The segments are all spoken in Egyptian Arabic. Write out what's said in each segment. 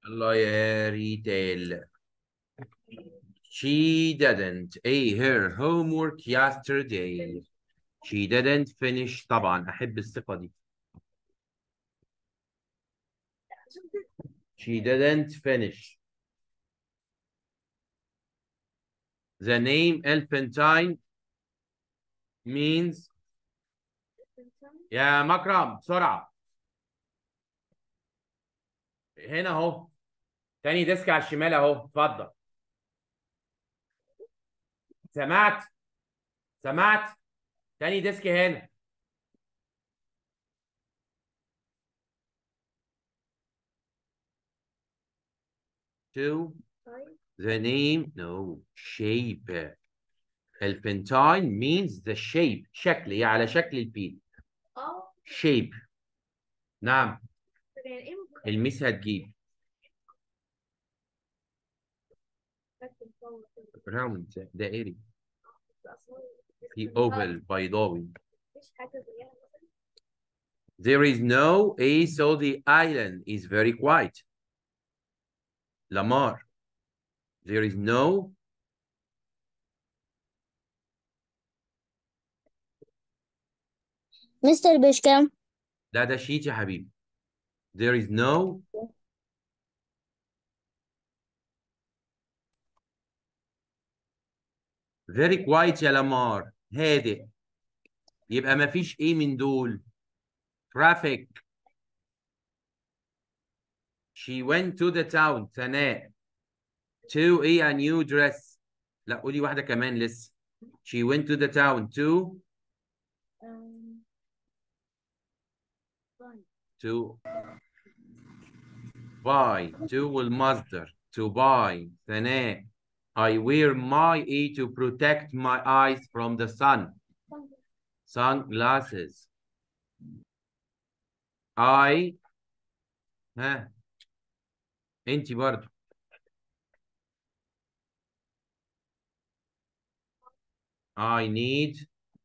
الله يا ريتال She didn't a her homework yesterday. She didn't finish طبعا أحب الصفة دي. She didn't finish. The name Elephantine means يا مكرم بسرعة. هنا اهو. تاني ديسك على الشمال اهو، اتفضل. سمعت؟ سمعت؟ تاني ديسك هنا. Two. The name, no, shape. Elephantine means the shape. شكل هي على شكل البيل. اه shape. نعم يعني ايه ممكن الميس هتجيب. أكتب صور كده؟ راوند دائري. بس أصلاً في اوفل بيضاوي. مفيش حاجة زيها مثلا There is no A, so the island is very quiet. Lamar. There is no مستر بيشكم لا ده شيت يا حبيبي. There is no very quiet يا لامار هادئ يبقى ما فيش ايه من دول traffic she went to the town ثناء to a, a new dress لا قولي واحدة كمان لسه she went to the town to أم، طيب. to buy to والمصدر to buy ثناء I wear my A to protect my eyes from the sun sunglasses I ها انت برضو I need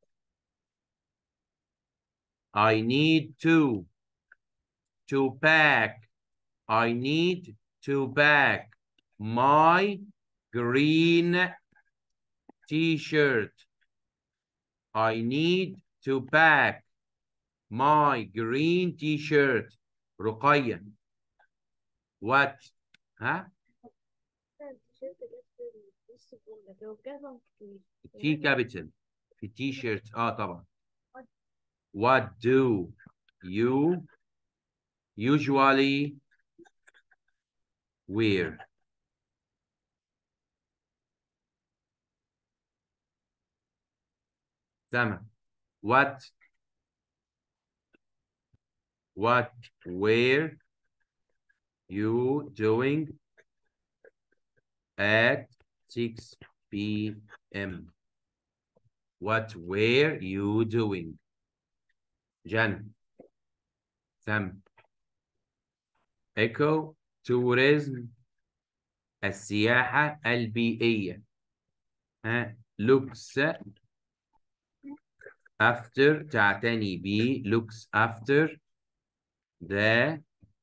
I need to to pack I need to pack my green t-shirt I need to pack my green t-shirt رقية what ها التيشيرت جت في نص الجملة لو كده كتير تي كابيتال في تي شيرت اه طبعا what do you usually wear سما what what were you doing at 6 p.m. What were you doing? Jan. Sam. Echo tourism السياحة البيئية. ها looks after تعتني ب looks after the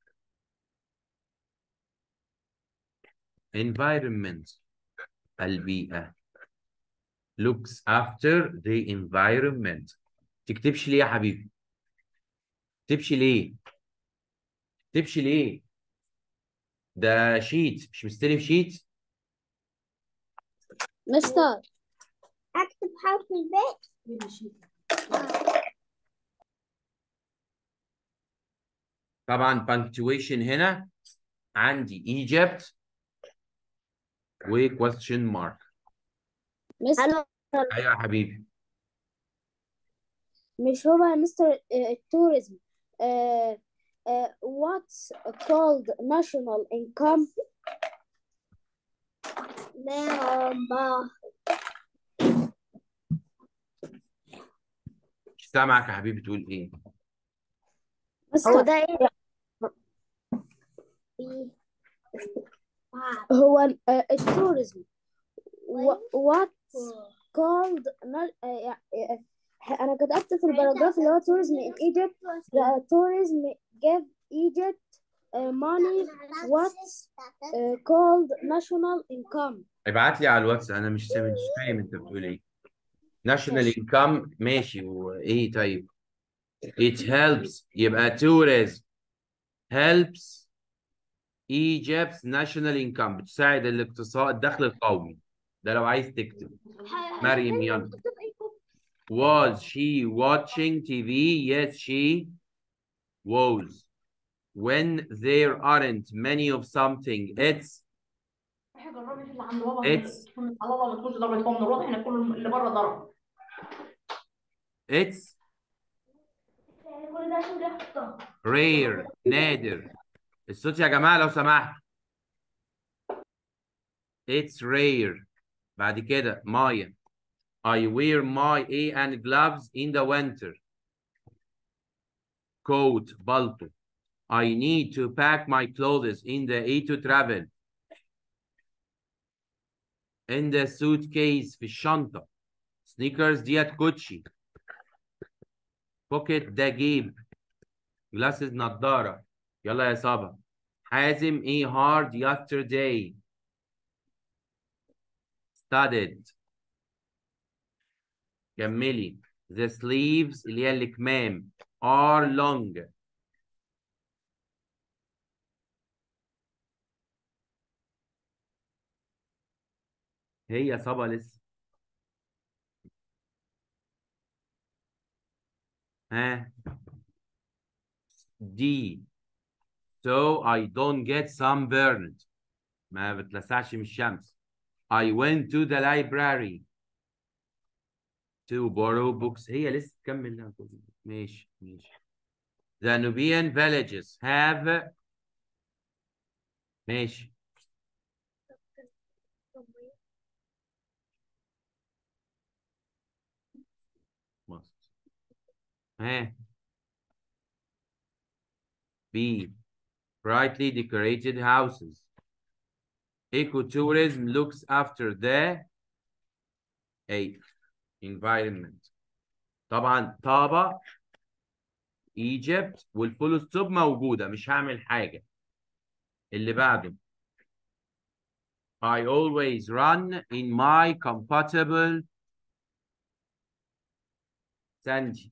environment البيئة looks after the environment تكتبش ليه يا حبيبي تكتبش ليه تكتبش ليه ده شيت مش مستلم شيت مستر أكتب حرف الباء طبعا punctuation هنا عندي Egypt و question mark مستر ايوه يا حبيبي مش هو يا مستر آه، التوريزم آه، آه، what's called national income نعم مش سامعك يا حبيبي تقول ايه هو مستر ده ايه؟ هو آه، التوريزم و- what's called na- آه، يع- آه، أنا كتبت في الباراجراف اللي هو tourism in Egypt the tourism gave Egypt uh, money what's uh, called national income ابعت لي على الواتس انا مش سامع مش فاهم انت بتقول ايه national income ماشي وايه طيب it helps يبقى tourism helps Egypt's national income بتساعد الاقتصاد الدخل القومي ده لو عايز تكتب مريم يلا was she watching TV yes she was when there aren't many of something it's احنا جربي في اللي عند بابا It's- على الله ما تكونش ضربت فم من الواضح ان كل اللي بره ضرب it's يعني كل ده عشان بياخد ضرب rare نادر الصوت يا جماعة لو سمحت it's rare بعد كده مايا I wear my A and gloves in the winter coat بالطو I need to pack my clothes in the A to travel in the suitcase في الشنطة sneakers ديت كوتشي pocket ده جيب glasses نضارة يلا يا صبا حازم ايه hard yesterday studied كملي the sleeves اللي هي الكمام are long هي صبا لسه ها دي so I don't get sunburned ما بتلسعش من الشمس I went to the library to borrow books هي لسه تكمل ماشي ماشي The Nubian villages have ماشي must ها B brightly decorated houses ecotourism looks after the A environment طبعا طابة Egypt والفول ستوب موجودة مش هعمل حاجة اللي بعده I always run in my compatible Sanji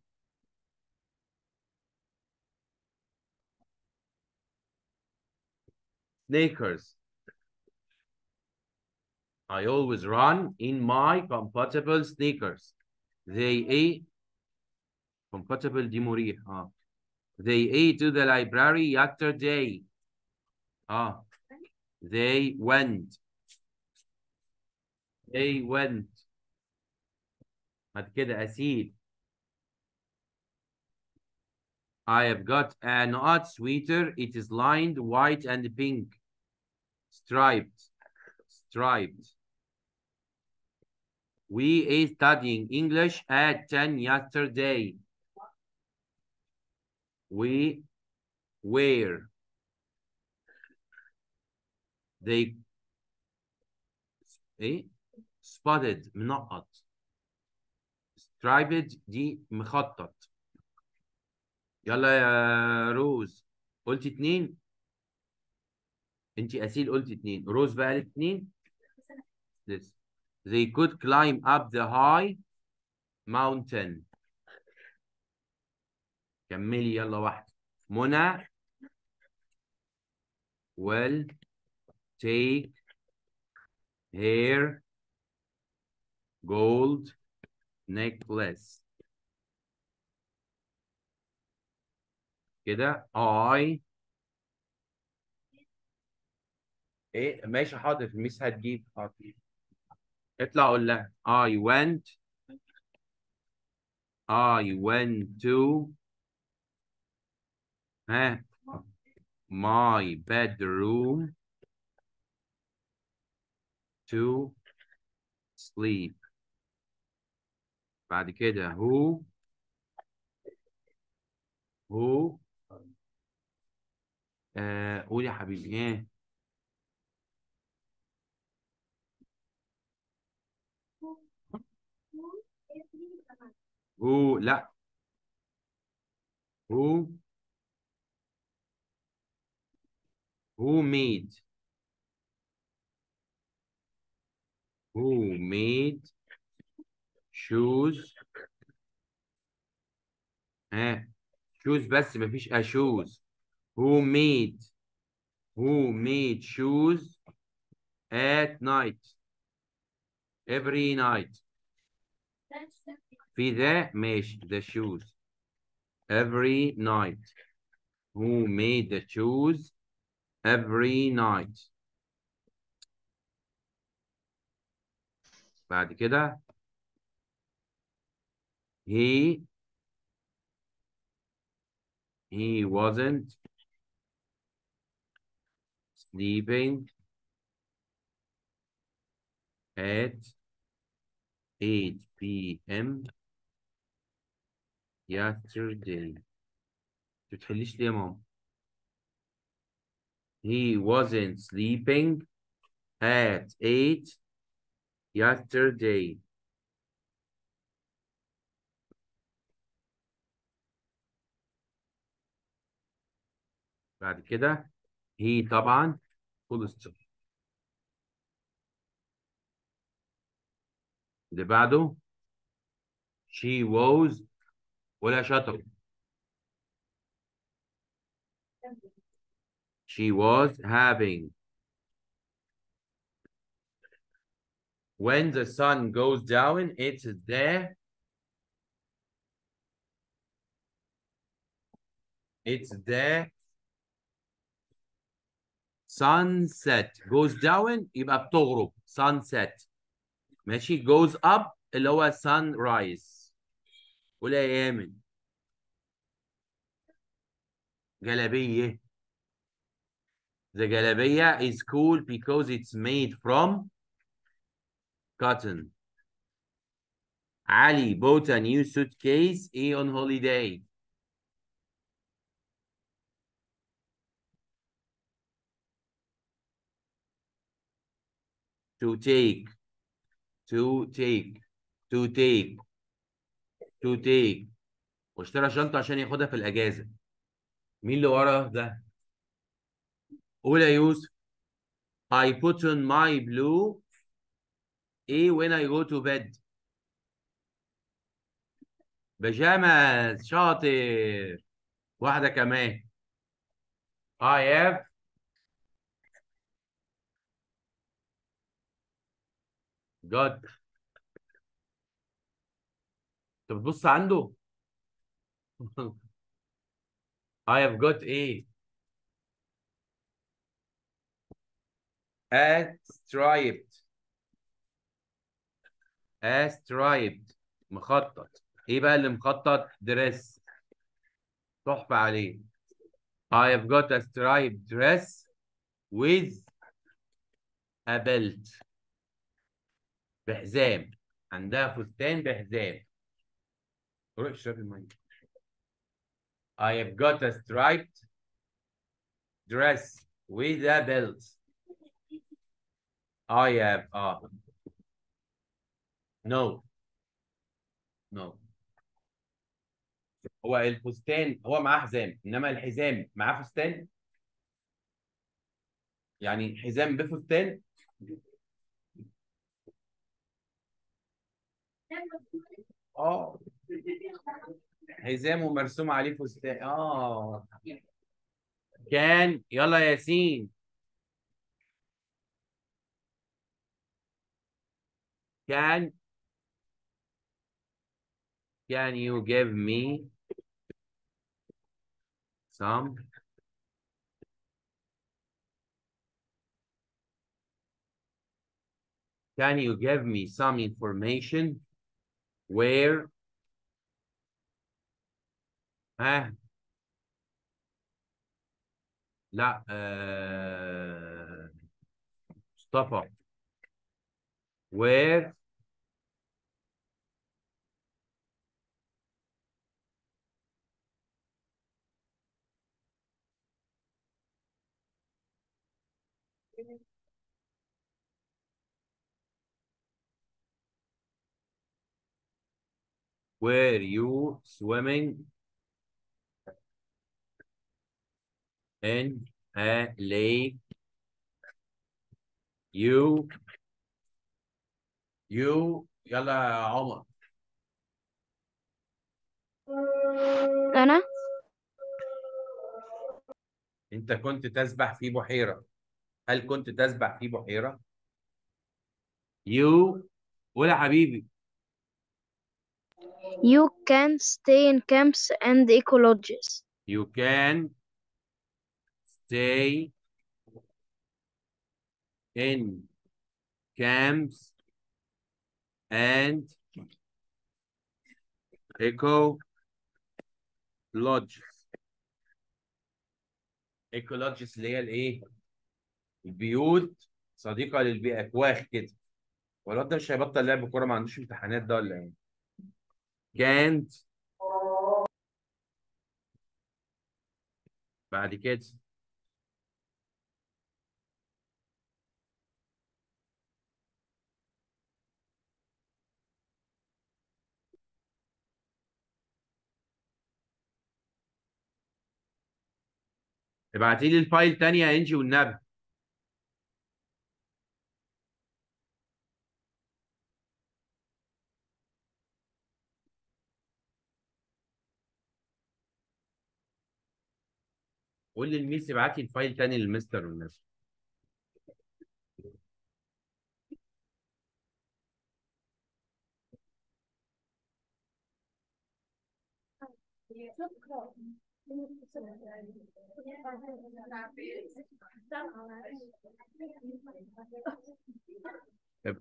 sneakers I always run in my compatible sneakers. They ate compatible دي مريح اه. They ate to the library yesterday. اه. They went. They went. بعد كده أسيل. I have got an odd sweater. It is lined white and pink. Striped. Striped. We are studying English at 10 yesterday. We were. They ايه spotted منقط striped دي مخطط يلا يا روز قلت اتنين انت اسيل قلت اتنين روز بقى قالت اتنين this they could climb up the high mountain كملي يلا واحدة منى will take her gold necklace كده I ايه ماشي حاضر الميس هتجيب حاضر اطلع قول لها I went I went to ها my bedroom to sleep بعد كده who who آه قول يا حبيبي ايه who لا who who made who made shoes ها shoes بس مفيش a shoes who made who made shoes at night every night في ذا ماشي the shoes every night who made the shoes every night بعد كده he he wasn't sleeping at 8 p.m. yesterday بتحليش ليه يا ماما he wasn't sleeping at 8 yesterday بعد كده he طبعا full stop اللي بعده she was ولا شطر she was having when the sun goes down it's the it's the sunset goes down يبقى بتغرب sunset ماشي goes up اللي هو sunrise قول يا يامن جلابية The جلابية is cool because it's made from cotton. Ali bought a new suitcase eh, on holiday. To take, to take, to take, to take. واشترى شنطة عشان ياخدها في الأجازة. مين اللي ورا ده؟ قول يا يوسف. I put on my blue ايه when I go to bed. بيجامز شاطر. واحدة كمان. I have got انت بتبص عنده؟ I have got ايه؟ a striped a striped مخطط ايه بقى اللي مخطط دريس تحفة عليه I have got a striped dress with a belt بحزام عندها فستان بحزام روح اشرب المية I have got a striped dress with a belt I have اه no no هو الفستان هو معاه حزام انما الحزام معاه فستان يعني حزام بفستان اه حزام ومرسوم عليه فستان اه كان يلا يا ياسين Can can you give me some Can you give me some information where ها لا آه... مصطفى where were you swimming in ها ليه يو يو يلا يا عمر أنا انت كنت تسبح في بحيرة هل كنت تسبح في بحيرة يو قول يا حبيبي you can stay in camps and ecologies you can stay in camps and eco lodges eco lodges اللي هي الايه البيوت صديقة للبيئة كواخ كده والواد ده مش هيبطل لعب كورة ما عندوش امتحانات ده ولا ايه can't بعد كده ابعتي لي الفايل تاني يا انجي والنبي قول لي الميس ابعتي الفايل تاني للمستر والنبي طب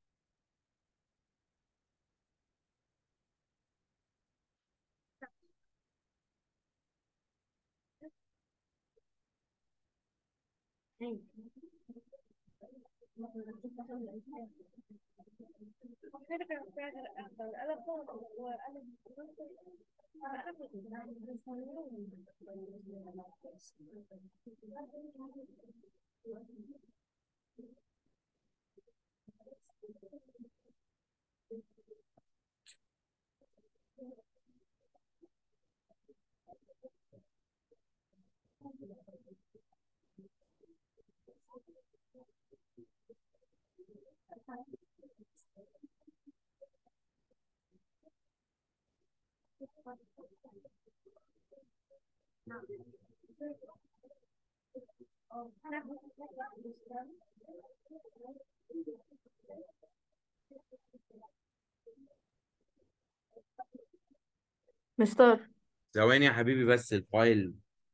مستر ثواني يا حبيبي بس الفايل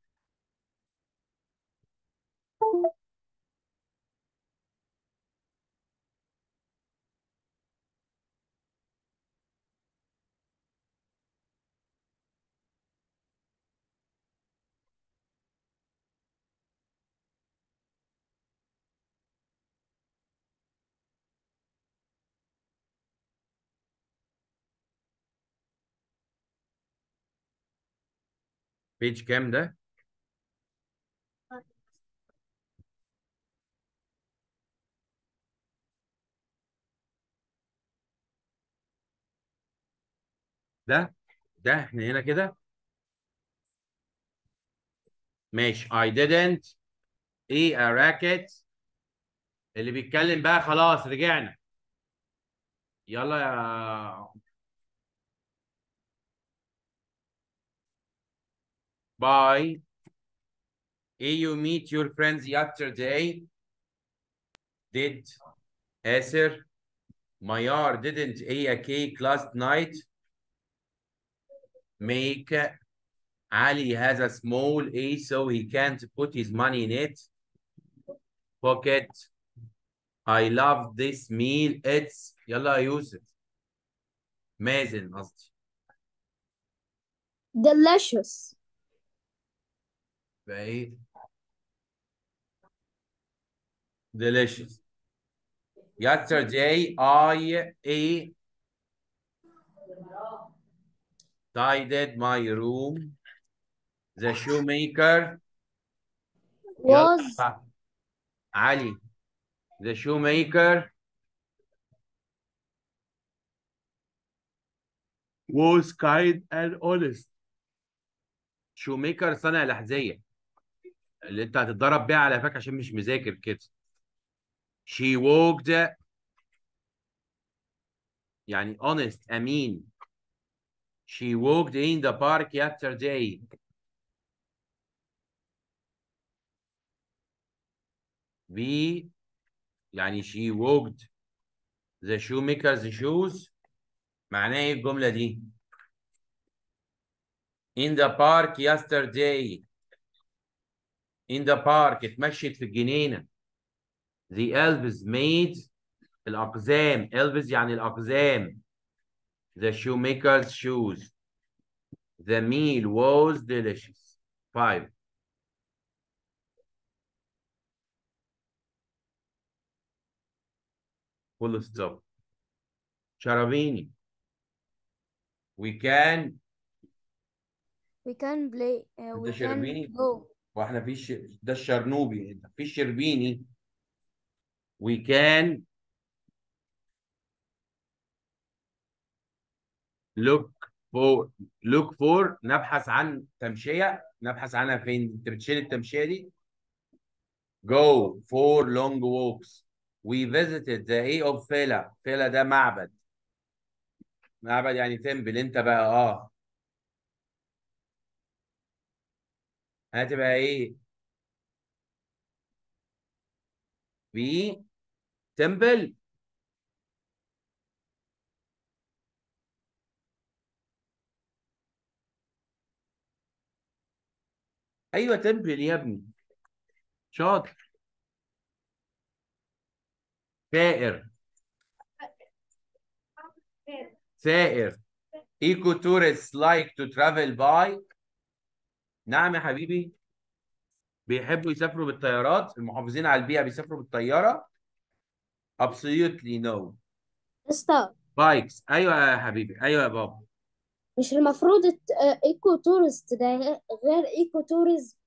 بيج كام ده؟ ده ده احنا هنا كده ماشي I didn't ايه a racket اللي بيتكلم بقى خلاص رجعنا يلا يا باي ايه you meet your friends yesterday did آسر Mayar didn't eat a cake last night make Ali has a small A so he can't put his money in it pocket I love this meal it's يلا يا يوسف مازن قصدي delicious بقى ايه delicious yesterday I ate tidied my room the shoemaker يلا was بقى. علي the shoemaker was kind and honest shoemaker صانع الأحذية اللي انت هتتدرب بيها على فكره عشان مش مذاكر كده she walked يعني honest امين she walked in the park yesterday we يعني she walked the shoemaker's shoes معناها ايه الجمله دي in the park yesterday in the park اتمشت في الجنينه the elves made الأقزام elves يعني الأقزام the shoemaker's shoes the meal was delicious five full stop شرابيني we can we can play uh, ده we شربيني؟ can go واحنا في ش... ده الشرنوبي في الشربيني we can look for look for نبحث عن تمشية نبحث عنها فين انت بتشيل التمشية دي go for long walks we visited the A of Fela Fela ده معبد معبد يعني تمبل انت بقى اه هتبقى ايه في تمبل ايوه تمبل يا ابني شاطر ثائر ثائر ايكو tourists like to travel by نعم يا حبيبي بيحبوا يسافروا بالطيارات المحافظين على البيئة بيسافروا بالطيارة absolutely no اسطى بايكس ايوه يا حبيبي ايوه يا بابا مش المفروض الت- آه، ايكو تورست ده غير ايكو توريزم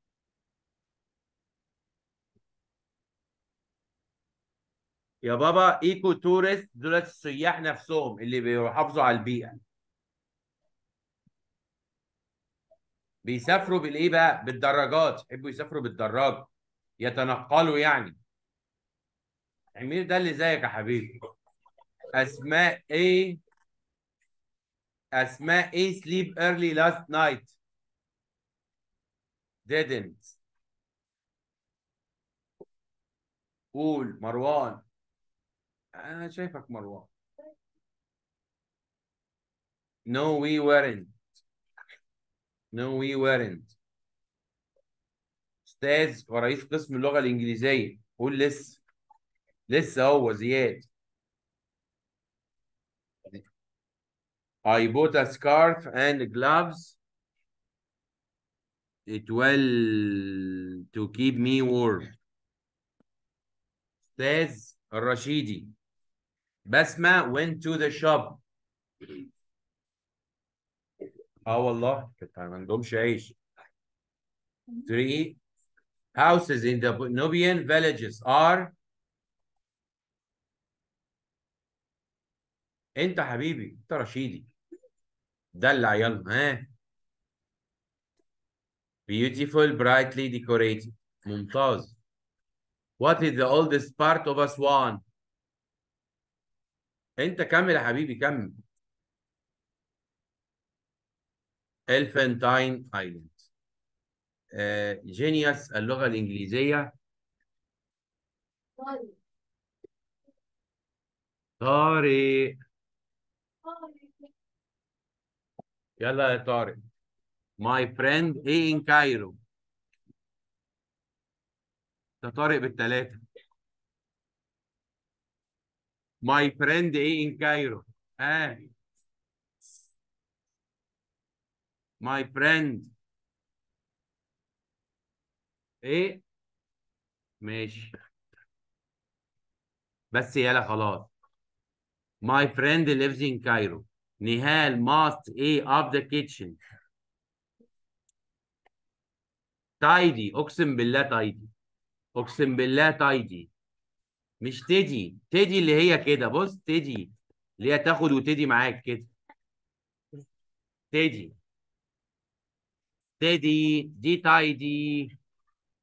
يا بابا ايكو تورست دول السياح نفسهم اللي بيحافظوا على البيئة بيسافروا بالايه بقى بالدراجات يحبوا يسافروا بالدراجة يتنقلوا يعني عمير ده اللي زيك يا حبيبي اسماء ايه اسماء ايه sleep early last night didn't قول مروان انا شايفك مروان no we weren't no we weren't استاذ ورئيس قسم اللغة الإنجليزية قول لسه لسه هو زياد I bought a scarf and gloves it will to keep me warm أستاذ الرشيدي بسمة went to the shop اه والله كانت ما عندهمش عيش three houses in the Nubian villages are انت حبيبي انت رشيدي دلع يلا ها beautiful brightly decorated ممتاز what is the oldest part of Aswan انت كمل يا حبيبي كمل Elephantine Island آه جينيوس اللغة الإنجليزية طارق يلا يا طارق My friend ايه in Cairo ده طارق بالثلاثة My friend ايه in Cairo اه My friend ايه ماشي بس يلا خلاص My friend lives in Cairo نهال must ايه up the kitchen تايدي اقسم بالله تايدي اقسم بالله تايدي مش تدي تدي اللي هي كده بص تدي اللي هي تاخد وتدي معاك كده تدي تدي دي تايدي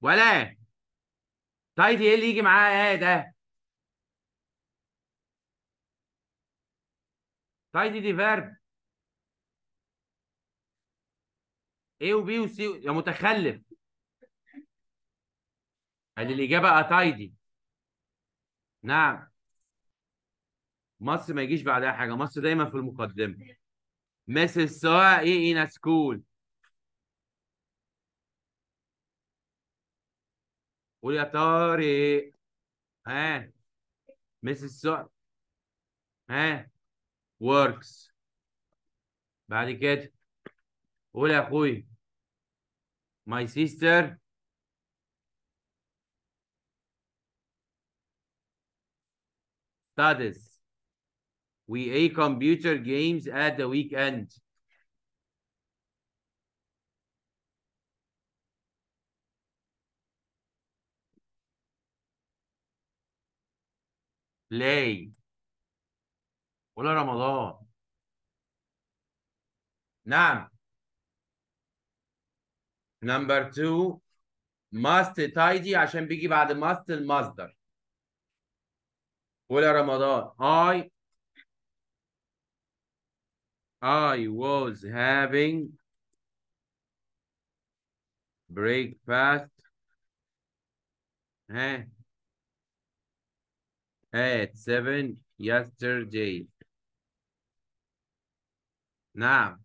ولا تايدي ايه اللي يجي معاه ايه ده تايدي دي فيرب ايه وبي وسي يا متخلف ادي الاجابه اتايدي نعم مصر ما يجيش بعدها حاجه مصر دايما في المقدمه مسز سواء ايه ان سكول قول يا طارق ها مسز سواء ها works بعد كده قول يا اخوي my sister studies we a computer games at the weekend play قول يا رمضان نعم نمبر 2 must tidy عشان بيجي بعد must المصدر قول يا رمضان I I was having breakfast ها at 7 yesterday نعم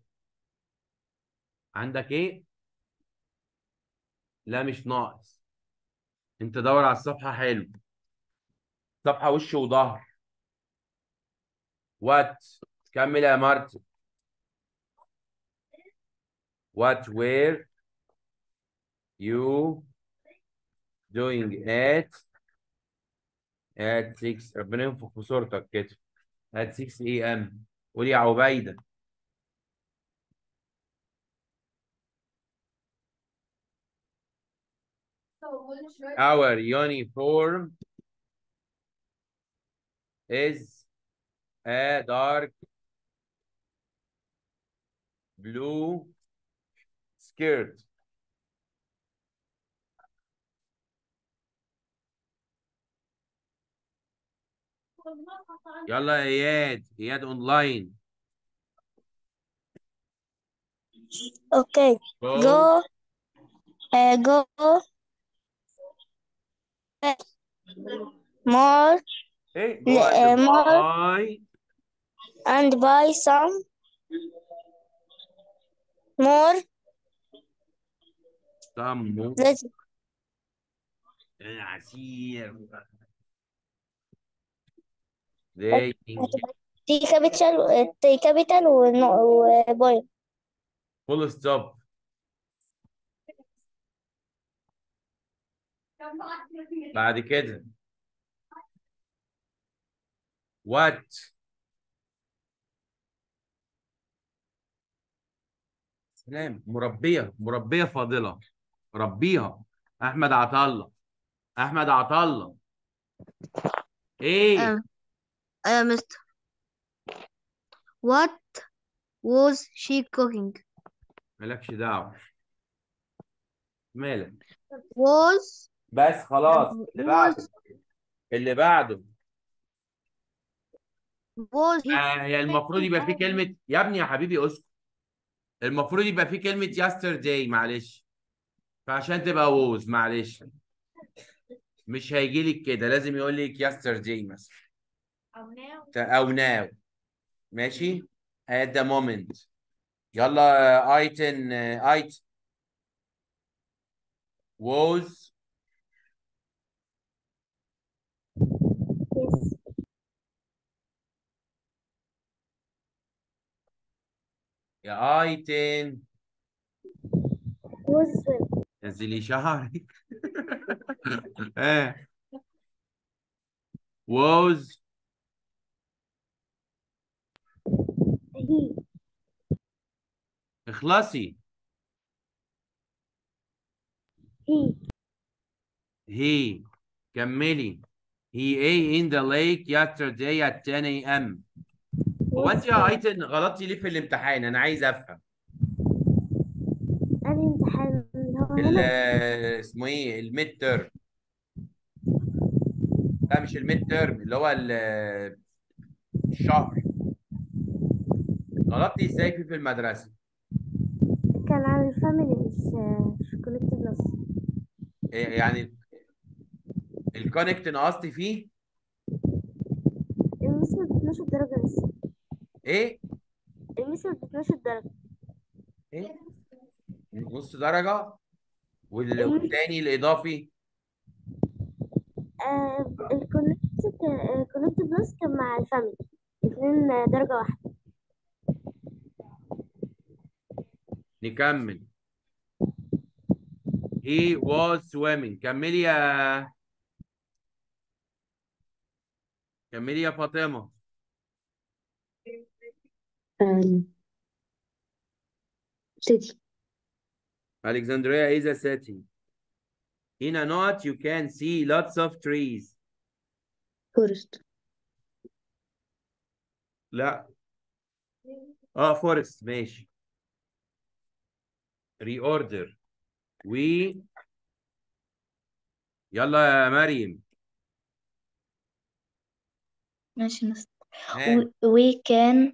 عندك ايه؟ لا مش ناقص انت دور على الصفحة حلو صفحة وش وظهر وات كمل يا مارتن What were you doing at at 6 ربنا ينفخ في صورتك كده at 6 a.m. قول يا عبيدة Our uniform is a dark blue skirt. يلا يا اياد اياد اونلاين Okay. Go. Go. Uh, go. More ايه لا، go and ما- buy and buy some more. some more Let's عسير they T capital T capital و و boy. full stop بعد كده what سلام مربية مربية فاضلة ربيها أحمد عطلة أحمد عطلة إيه آه. Uh, Mr. What was she cooking? مالكش دعوة مالك Was بس خلاص اللي بعده اللي بعده was he آه هي المفروض يبقى فيه كلمة يا ابني يا حبيبي اسكت المفروض يبقى فيه كلمة yesterday معلش فعشان تبقى ووز معلش مش هيجي لك كده لازم يقول لك yesterday مثلا أو now أو now ماشي at the moment يلا ايتن ايت was yes. يا ايتن was نزلي شعرك اه was he اخلصي he he كملي he ate in the lake yesterday at 10 a.m. هو انت يا ايتن غلطتي ليه في الامتحان انا عايز افهم أنا امتحان اللي هو ال- اسمه ايه الميد تيرم لا مش الميد تيرم اللي هو ال- الشهر غلطتي ازاي فيه في المدرسه كان على الفاميلي مش مش كونكت بلس إيه يعني الكونكت نقصتي فيه الميس ما ادتناش الدرجة لسه ايه الميس ما ادتناش الدرجة ايه نص درجه وال- والتاني الاضافي آه الكونكت الكونكت بلس كان مع الفاميلي اتنين درجة واحدة نكمل he was swimming كملي يا كملي يا فاطمه city Alexandria is a city. In a north, you can see lots of trees. forest لا اه forest ماشي. reorder. We يلا يا مريم. ماشي مس ها. we can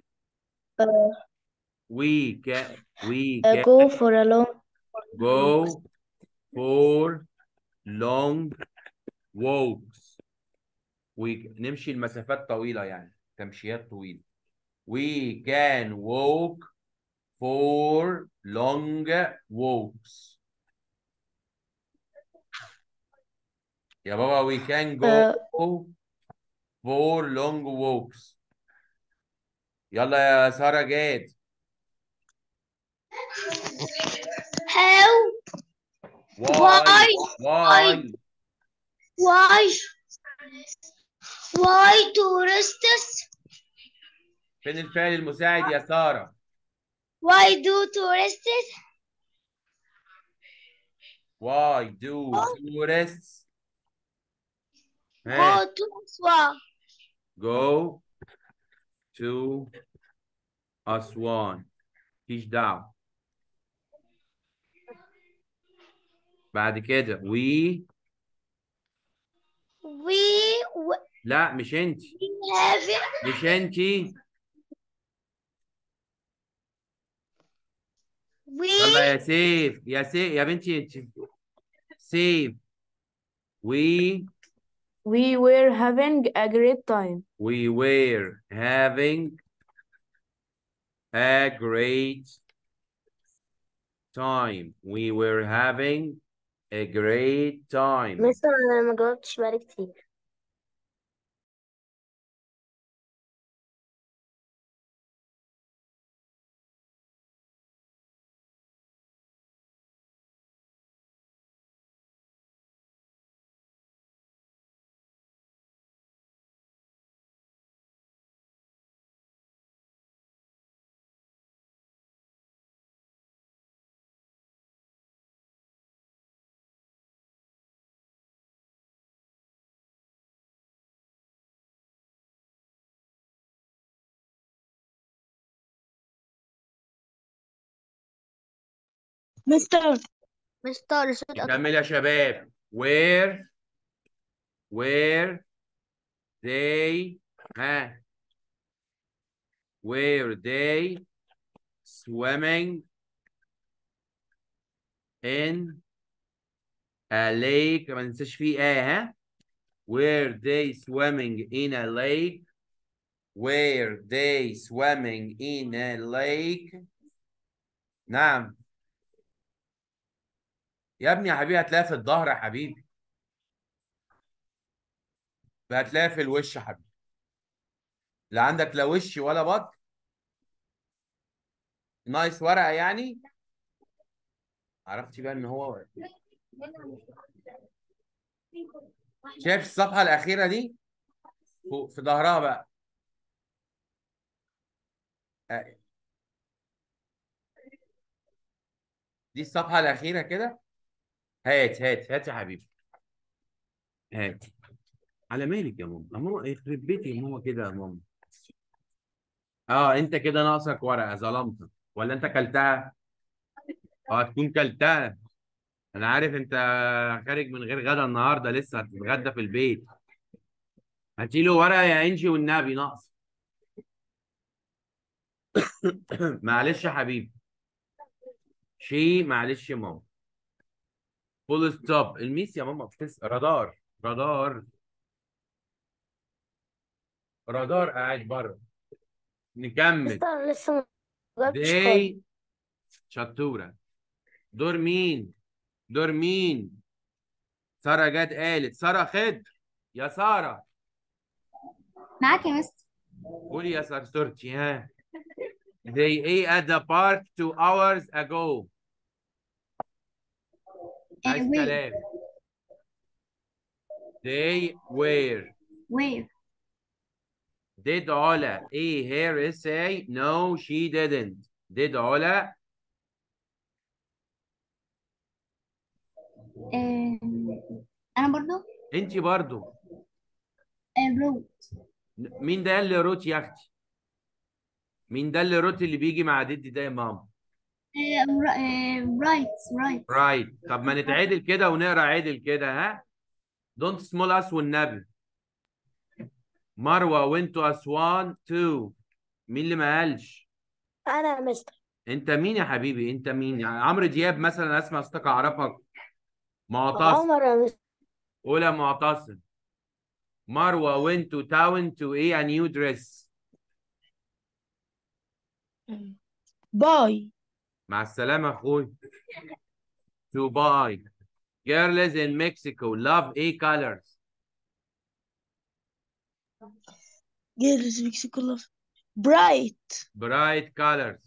We can we uh, can go for a long go for long walks. We نمشي المسافات طويلة يعني تمشيات طويلة. We can walk for long walks. يا بابا we can go for long walks. يلا يا سارة جاد. How? Why? Why? Why? Why tourists? فين الفعل المساعد يا سارة؟ Why do tourists Why do tourists go ها to Aswan? go to أسوان؟ مفيش دعوة. بعد كده we We لا مش انت we have مش انت يلا we يا سيف يا سيف يا بنتي انت سيف we We were having a great time. we were having a great time we were having a great time مستر انا ما جاوبتش بقالي كتير مستر مستر صوت نكمل يا شباب where where they ها where they swimming in a lake ما ننساش فيه اه ها were they swimming in a lake were they swimming in a lake نعم يا ابني يا حبيبي هتلاقيها في الظهر يا حبيبي هتلاقيها في الوش يا حبيبي لا عندك لا وش ولا بطن نايس ورقة يعني عرفتي بقى ان هو شايف الصفحة الأخيرة دي فوق في ظهرها بقى آه. دي الصفحة الأخيرة كده هات هات هات يا حبيبي هات على مالك يا ماما يا ماما يخرب بيتي يا ماما كده يا ماما اه انت كده ناقصك ورقة ظلمتك ولا انت كلتها؟ اه تكون كلتها انا عارف انت خارج من غير غدا النهارده لسه هتتغدى في البيت هاتيله ورقه يا انجي والنبي ناقص معلش يا حبيبي شي معلش يا ماما فول ستوب الميس يا ماما بتس رادار رادار رادار قاعد بره نكمل مستر لسه ما جبتش خالص دي شطوره دور مين دور مين ساره جت قالت ساره خضر يا ساره معاك يا مستر قولي يا سرسورتي ها They ate at the park two hours ago. عايز where كلام. They were. where Did Ola A here say no she didn't. Did Ola آه، انا برضو انت برضو الروت مين ده اللي روت يا اختي؟ مين ده اللي روت اللي بيجي مع ديدي ده يا ماما؟ رايت رايت رايت طب ما نتعادل كده ونقرا عادل كده ها؟ دونت سمول اس والنبي مروه وانتوا اسوان تو مين اللي ما قالش؟ انا يا مستر انت مين يا حبيبي؟ انت مين؟ يعني عمرو دياب مثلا اسمع صوتك اعرفك معتصم عمر يا مستر قول يا معتصم مروه وانتوا تاون تو ايه نيو دريس باي مع السلامه اخوي to buy girls in Mexico love a colors جيرز مكسيكو لاف برايت bright colors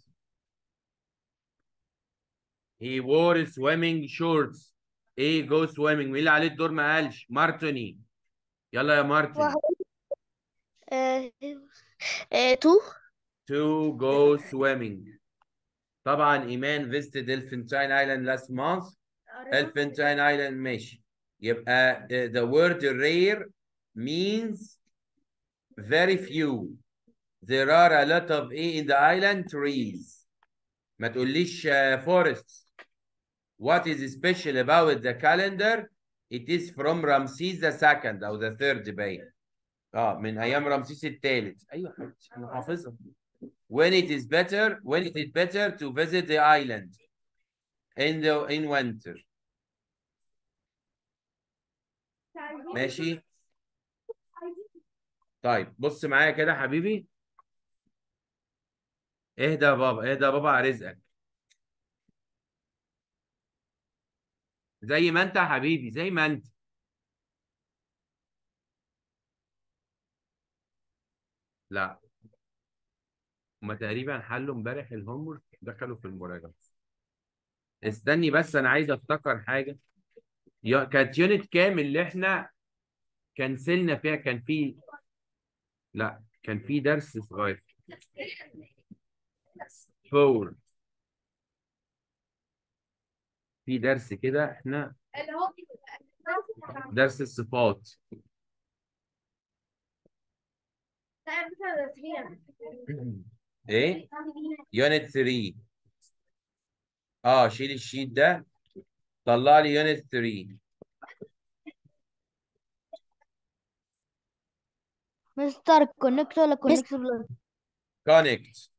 he wore swimming shorts ايه go swimming مين اللي عليه الدور ما قالش مارتوني يلا يا مارتن آه، آه، تو to go swimming طبعا ايمان visited Elephantine Island last month Elephantine Island ماشي يبقى uh, the word rare means very few there are a lot of a in the island trees ما تقوليش uh, forests what is special about the calendar it is from Ramses the second أو the third باين اه من ايام رمسيس الثالث ايوه حبيبتي انا حافظها when it is better when it is better to visit the island in the in winter ماشي طيب بص معايا كده حبيبي اهدى يا بابا اهدى يا بابا على رزقك زي ما انت يا حبيبي زي ما انت لا هما تقريبا حلوا امبارح الهومورك دخلوا في المراجعة استني بس انا عايز افتكر حاجة يا- كانت يونت كام اللي احنا كنسلنا فيها كان في لا كان في درس صغير فور في درس كده احنا درس الصفات ايه يونت 3 اه شيل الشيت ده طلع لي يونت 3 مستر كونكت ولا كونكت بلس كونكت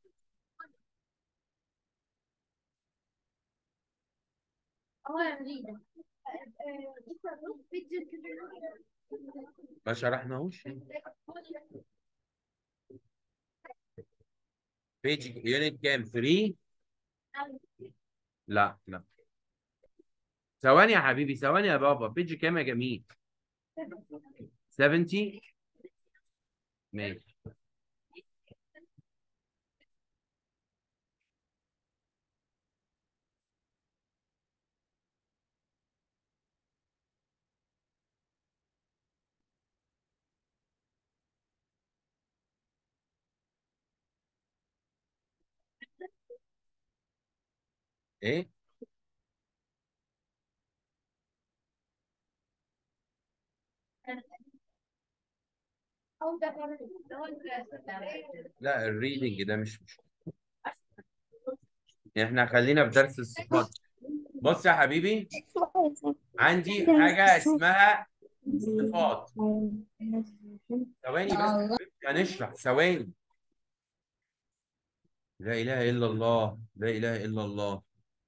ما شرحناهوش بيج يونت كام 3 لا لا ثواني يا حبيبي ثواني يا بابا بيج كام يا جميل 70 ماشي ايه لا الريدنج ده مش مش احنا خلينا في درس الصفات بص يا حبيبي عندي حاجة اسمها صفات ثواني بس هنشرح ثواني لا إله إلا الله لا إله إلا الله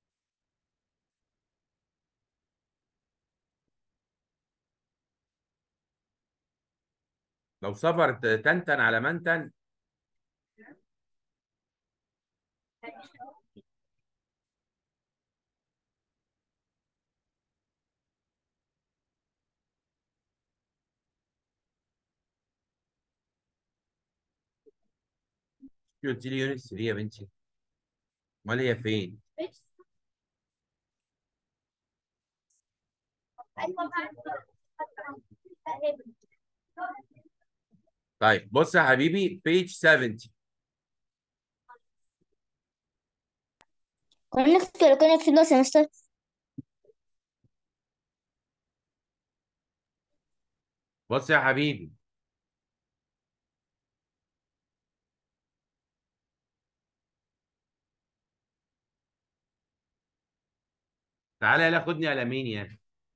لو صبر تنتن على منتن قلت لي يونس 3 يا بنتي امال هي فين طيب بص يا حبيبي page 70 كنا نكتب كنا نكتب لو سمستر بص يا حبيبي تعالى يلا خدني على مين يعني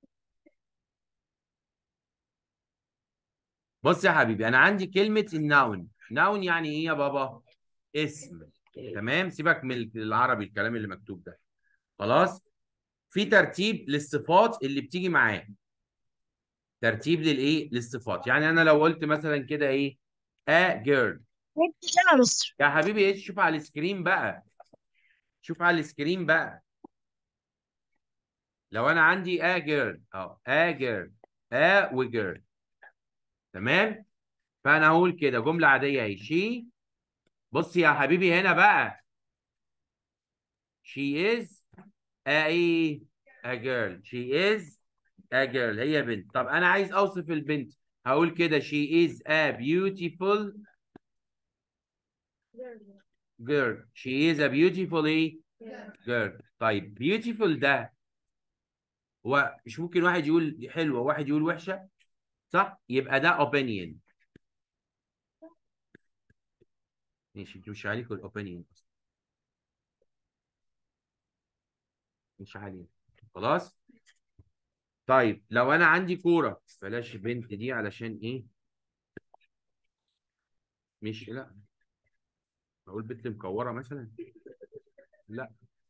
بص يا حبيبي انا عندي كلمة الناون ناون يعني ايه يا بابا اسم تمام سيبك من العربي الكلام اللي مكتوب ده خلاص في ترتيب للصفات اللي بتيجي معاه ترتيب للايه للصفات يعني انا لو قلت مثلا كده ايه a girl يا مستر يا حبيبي ايه شوف على السكرين بقى شوف على السكرين بقى لو انا عندي a girl اه a girl a و girl تمام فانا هقول كده جمله عاديه اهي she بص يا حبيبي هنا بقى she is a ايه a girl she is a girl هي بنت طب انا عايز اوصف البنت هقول كده she is a beautiful girl she is a beautiful ايه girl طيب beautiful ده هو مش ممكن واحد يقول دي حلوه وواحد يقول وحشه صح يبقى ده opinion ماشي مش عليكم الاوبينيون اصلا مش علينا خلاص طيب لو انا عندي كوره بلاش بنت دي علشان ايه مش لا اقول بنت مكوره مثلا لا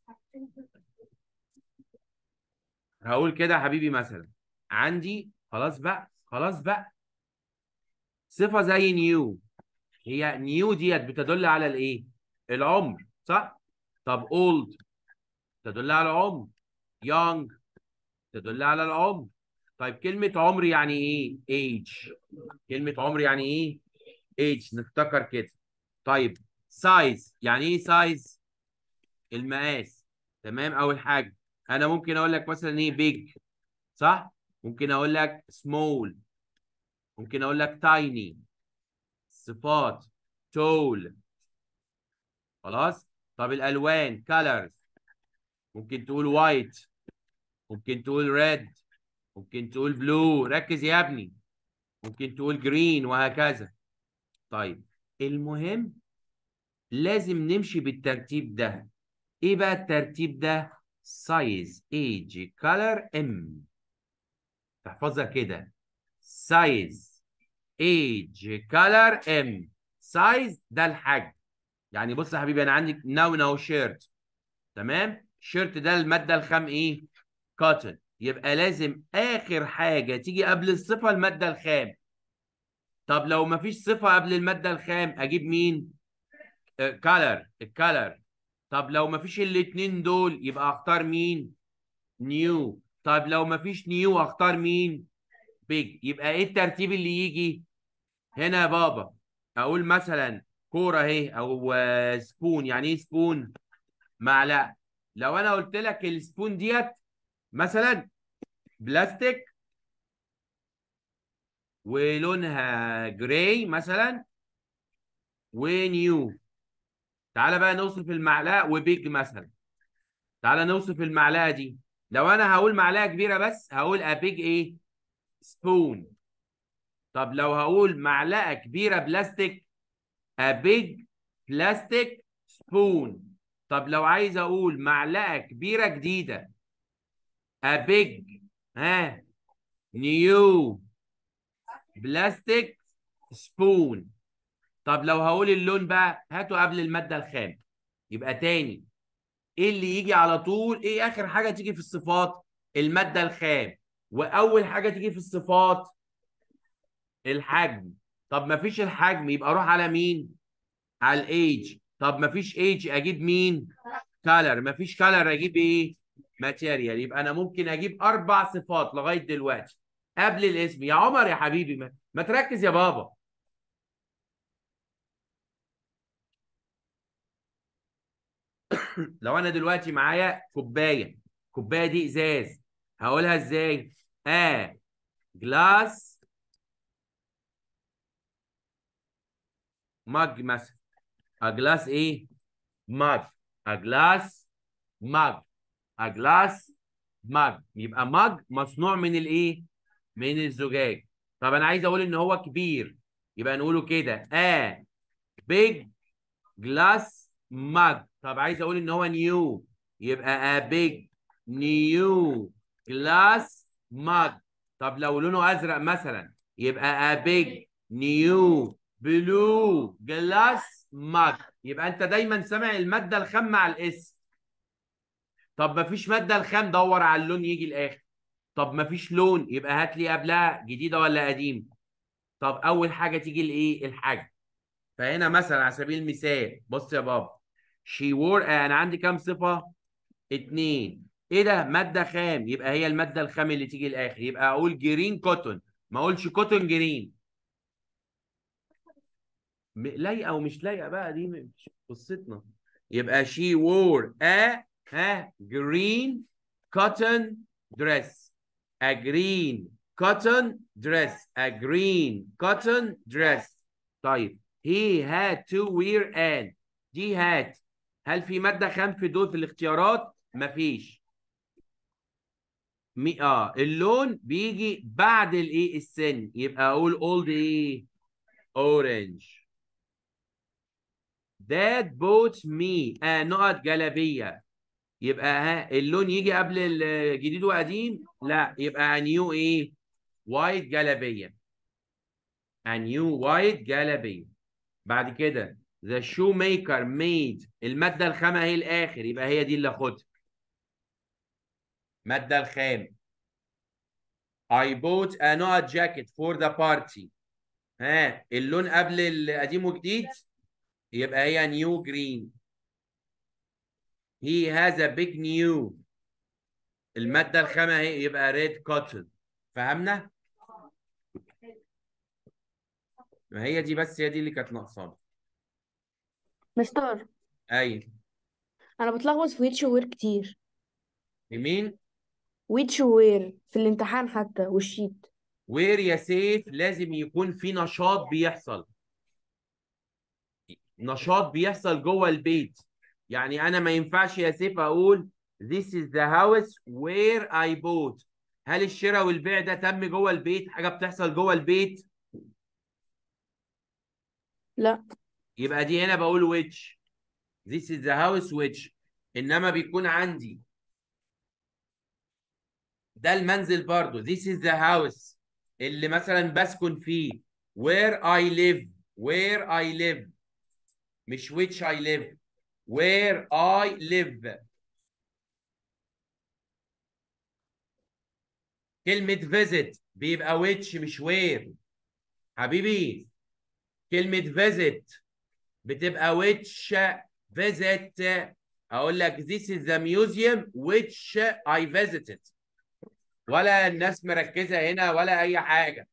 هقول كده يا حبيبي مثلا عندي خلاص بقى خلاص بقى صفه زي نيو هي نيو ديت بتدل على الايه العمر صح طب اولد تدل على العمر يونج تدل على العمر طيب كلمة عمر يعني ايه age كلمة عمر يعني ايه age نفتكر كده طيب سايز يعني ايه سايز المقاس تمام او الحجم انا ممكن اقول لك مثلا ايه بيج صح ممكن اقول لك سمول ممكن اقول لك تايني صفات تول خلاص طب الالوان colors ممكن تقول وايت ممكن تقول ريد ممكن تقول بلو ركز يا ابني ممكن تقول جرين وهكذا طيب المهم لازم نمشي بالترتيب ده ايه بقى الترتيب ده سايز ايج كولر ام تحفظها كده سايز ايج كولر ام سايز ده الحجم يعني بص يا حبيبي انا عندي ناون اهو شيرت تمام شيرت ده الماده الخام ايه كوتن يبقى لازم اخر حاجه تيجي قبل الصفه الماده الخام طب لو مفيش صفه قبل الماده الخام اجيب مين كالر الكالر طب لو مفيش الاتنين دول يبقى اختار مين نيو طب لو مفيش نيو اختار مين بيج يبقى ايه الترتيب اللي يجي هنا يا بابا اقول مثلا كوره اهي او آه، سبون يعني ايه سبون معلقه لو انا قلت لك السبون ديت مثلا بلاستيك ولونها جراي مثلا ونيو تعالى بقى نوصف المعلقه وبيج مثلا تعالى نوصف المعلقه دي لو انا هقول معلقه كبيره بس هقول ابيج ايه سبون طب لو هقول معلقه كبيره بلاستيك ابيج بلاستيك سبون طب لو عايز اقول معلقه كبيره جديده a big ها new plastic spoon طب لو هقول اللون بقى هاته قبل المادة الخام يبقى تاني ايه اللي يجي على طول ايه اخر حاجة تيجي في الصفات المادة الخام واول حاجة تيجي في الصفات الحجم طب ما فيش الحجم يبقى اروح على مين على الايج طب ما فيش ايج اجيب مين كالر ما فيش كالر اجيب ايه ماتيريال يبقى انا ممكن اجيب اربع صفات لغايه دلوقتي قبل الاسم يا عمر يا حبيبي ما, ما تركز يا بابا لو انا دلوقتي معايا كوبايه كوبايه دي ازاز هقولها ازاي اه جلاس مج مثلا اجلاس ايه مج اجلاس مج اجلاس مج يبقى مج مصنوع من الايه من الزجاج طب انا عايز اقول ان هو كبير يبقى نقوله كده اه بيج جلاس مج طب عايز اقول ان هو نيو يبقى a big new glass mug طب لو لونه ازرق مثلا يبقى a big new blue glass mug يبقى انت دايما سامع الماده الخام مع الاسم طب ما فيش ماده الخام دور على اللون يجي الاخر طب ما فيش لون يبقى هات لي قبلها جديده ولا قديم طب اول حاجه تيجي الايه الحجم فهنا مثلا على سبيل المثال بص يا بابا she wore انا عندي كام صفه اتنين ايه ده ماده خام يبقى هي الماده الخام اللي تيجي الاخر يبقى اقول جرين كوتون ما اقولش كوتون جرين م- لايقه ومش لايقه بقى دي مش قصتنا يبقى she wore a ها green cotton dress a green cotton dress a green cotton dress طيب he had to wear an دي هات هل في مادة خام في دول في الاختيارات؟ مفيش مي اه اللون بيجي بعد الايه السن يبقى اقول اولد ايه اورنج Dad bought me آه نقط جلابية يبقى ها اللون يجي قبل الجديد وقديم لا يبقى نيو ايه وايت جلابية نيو وايت جلابية بعد كده the shoemaker made المادة الخام اهي الآخر يبقى هي دي اللي اخدها مادة الخام I bought a نوع jacket for the party ها اللون قبل القديم وجديد يبقى هي new green he has a big new المادة الخام اهي يبقى red cotton فهمنا؟ ما هي دي بس هي دي اللي كانت ناقصانا مستر ايوه انا بتلخبط في ويتش وير كتير يمين ويتش وير في الامتحان حتى والشيت وير يا سيف لازم يكون في نشاط بيحصل نشاط بيحصل جوه البيت يعني انا ما ينفعش يا سيف اقول this is the house where I bought هل الشراء والبيع ده تم جوه البيت حاجة بتحصل جوه البيت لا يبقى دي هنا بقول which this is the house which انما بيكون عندي ده المنزل برضو this is the house اللي مثلا بسكن فيه where I live where I live مش which I live where I live كلمة visit بيبقى which مش where حبيبي كلمة visit بتبقى which visit اقول لك this is the museum which I visited ولا الناس مركزة هنا ولا اي حاجة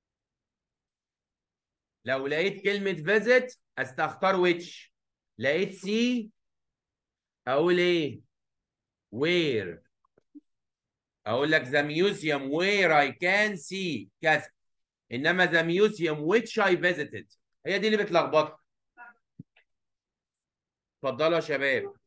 لو لقيت كلمة visit استختار which لقيت see اقول ايه where اقول لك the museum where I can see كذا انما the museum which I visited هي دي اللي بتلخبطك اتفضلوا يا شباب